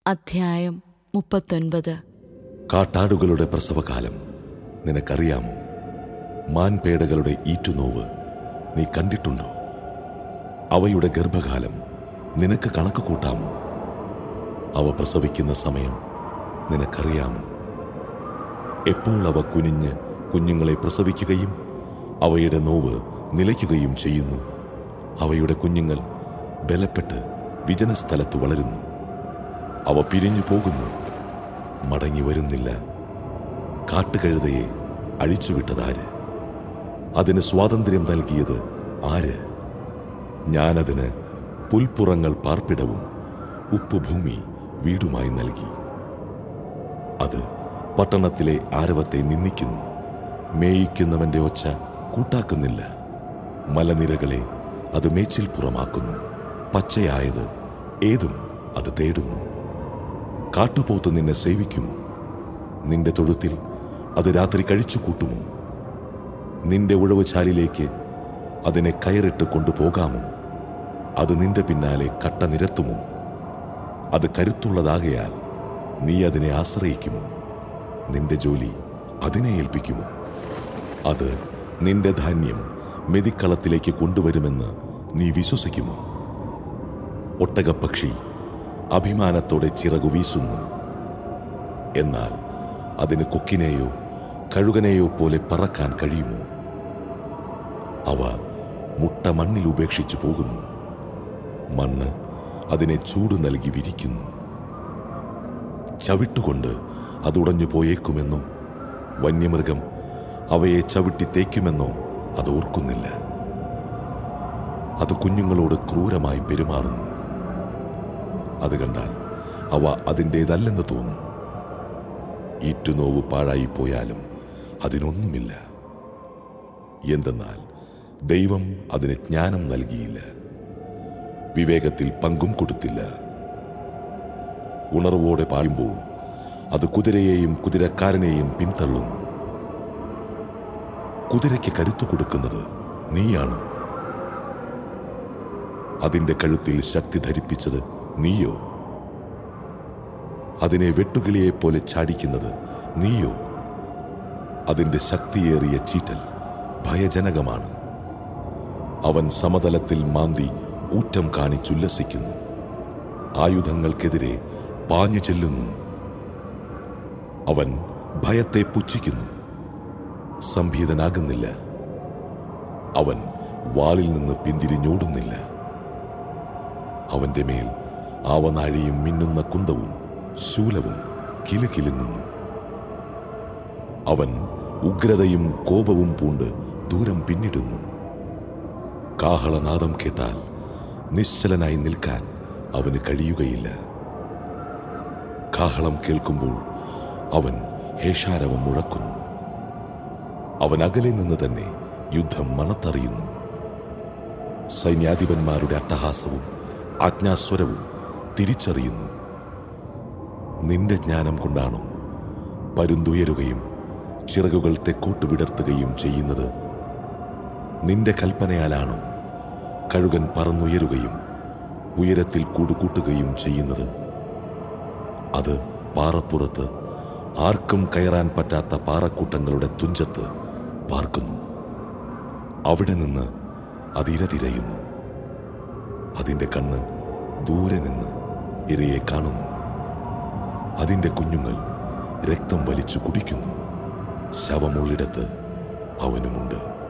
അധ്യായം മുപ്പത്തൊൻപത് കാട്ടാടുകളുടെ പ്രസവകാലം നിനക്കറിയാമോ മാൻപേടകളുടെ ഈറ്റുനോവ് നീ കണ്ടിട്ടുണ്ടോ അവയുടെ ഗർഭകാലം നിനക്ക് കണക്ക് കൂട്ടാമോ അവ പ്രസവിക്കുന്ന സമയം നിനക്കറിയാമോ എപ്പോൾ അവ കുനിഞ്ഞ് കുഞ്ഞുങ്ങളെ പ്രസവിക്കുകയും അവയുടെ നോവ് നിലയ്ക്കുകയും ചെയ്യുന്നു അവയുടെ കുഞ്ഞുങ്ങൾ ബലപ്പെട്ട് വിജനസ്ഥലത്ത് വളരുന്നു അവ പിരിഞ്ഞു പോകുന്നു മടങ്ങി വരുന്നില്ല കാട്ടുകഴുതയെ അഴിച്ചുവിട്ടതാര് അതിന് സ്വാതന്ത്ര്യം നൽകിയത് ആര് ഞാനതിന് പുൽപ്പുറങ്ങൾ പാർപ്പിടവും ഉപ്പുഭൂമി വീടുമായി നൽകി അത് പട്ടണത്തിലെ ആരവത്തെ നിന്ദിക്കുന്നു മേയിക്കുന്നവന്റെ ഒച്ച കൂട്ടാക്കുന്നില്ല മലനിരകളെ അത് മേച്ചിൽപ്പുറമാക്കുന്നു പച്ചയായത് ഏതും അത് തേടുന്നു കാട്ടുപോത്ത് നിന്നെ സേവിക്കുമോ നിന്റെ തൊഴുത്തിൽ അത് രാത്രി കഴിച്ചു കൂട്ടുമോ നിന്റെ ഉഴവുചാലിലേക്ക് അതിനെ കയറിട്ട് കൊണ്ടുപോകാമോ അത് നിന്റെ പിന്നാലെ കട്ട നിരത്തുമോ അത് കരുത്തുള്ളതാകയാൽ നീ അതിനെ ആശ്രയിക്കുമോ നിന്റെ ജോലി അതിനെ ഏൽപ്പിക്കുമോ അത് നിന്റെ ധാന്യം മെതിക്കളത്തിലേക്ക് കൊണ്ടുവരുമെന്ന് നീ വിശ്വസിക്കുമോ ഒട്ടകപ്പക്ഷി അഭിമാനത്തോടെ ചിറകു വീശുന്നു എന്നാൽ അതിന് കൊക്കിനെയോ കഴുകനെയോ പോലെ പറക്കാൻ കഴിയുമോ അവ മുട്ട മണ്ണിൽ ഉപേക്ഷിച്ചു പോകുന്നു മണ്ണ് അതിനെ ചൂട് നൽകി വിരിക്കുന്നു ചവിട്ടുകൊണ്ട് അതുടഞ്ഞു പോയേക്കുമെന്നോ വന്യമൃഗം അവയെ ചവിട്ടി തേക്കുമെന്നോ അത് ഓർക്കുന്നില്ല അത് കുഞ്ഞുങ്ങളോട് ക്രൂരമായി പെരുമാറുന്നു അത് കണ്ടാൽ അവ അതിൻ്റേതല്ലെന്ന് തോന്നും ഈറ്റുനോവ് പാഴായിപ്പോയാലും അതിനൊന്നുമില്ല എന്തെന്നാൽ ദൈവം അതിന് ജ്ഞാനം നൽകിയില്ല വിവേകത്തിൽ പങ്കും കൊടുത്തില്ല ഉണർവോടെ പായുമ്പോൾ അത് കുതിരയെയും കുതിരക്കാരനെയും പിന്തള്ളുന്നു കുതിരയ്ക്ക് കരുത്തു കൊടുക്കുന്നത് നീയാണ് അതിന്റെ കഴുത്തിൽ ശക്തി ധരിപ്പിച്ചത് നീയോ അതിനെ വെട്ടുകിളിയെപ്പോലെ ചാടിക്കുന്നത് നീയോ അതിന്റെ ശക്തിയേറിയ ചീറ്റൽ ഭയജനകമാണ് അവൻ സമതലത്തിൽ മാന്തി ഊറ്റം കാണിച്ചുല്ലസിക്കുന്നു ആയുധങ്ങൾക്കെതിരെ പാഞ്ഞു ചെല്ലുന്നു അവൻ ഭയത്തെ പുച്ഛിക്കുന്നു സംഭീതനാകുന്നില്ല അവൻ വാളിൽ നിന്ന് പിന്തിരിഞ്ഞോടുന്നില്ല അവന്റെ മേൽ ആവനാഴിയും മിന്നുന്ന കുന്തവും ശൂലവും കിലുകിലുങ്ങുന്നു അവൻ ഉഗ്രതയും കോപവും പൂണ്ട് ദൂരം പിന്നിടുന്നു കാഹളനാദം കേട്ടാൽ നിശ്ചലനായി നിൽക്കാൻ അവന് കഴിയുകയില്ല കാഹളം കേൾക്കുമ്പോൾ അവൻ ഹേഷാരവം മുഴക്കുന്നു അവൻ അകലെ നിന്ന് തന്നെ യുദ്ധം മണത്തറിയുന്നു സൈന്യാധിപന്മാരുടെ അട്ടഹാസവും ആജ്ഞാസ്വരവും തിരിച്ചറിയുന്നു നിന്റെ ജ്ഞാനം കൊണ്ടാണോ പരുന്തുയരുകയും ചിറകുകൾ തെക്കോട്ട് വിടർത്തുകയും ചെയ്യുന്നത് നിന്റെ കൽപ്പനയാലാണോ കഴുകൻ പറന്നുയരുകയും ഉയരത്തിൽ കൂടുകൂട്ടുകയും ചെയ്യുന്നത് അത് പാറപ്പുറത്ത് ആർക്കും കയറാൻ പറ്റാത്ത പാറക്കൂട്ടങ്ങളുടെ തുഞ്ചത്ത് പാർക്കുന്നു അവിടെ നിന്ന് അതിരതിരയുന്നു അതിന്റെ കണ്ണ് ദൂരെ നിന്ന് ഇരയെ കാണുന്നു അതിന്റെ കുഞ്ഞുങ്ങൾ രക്തം വലിച്ചു കുടിക്കുന്നു ശവമുള്ളിടത്ത് അവനുമുണ്ട്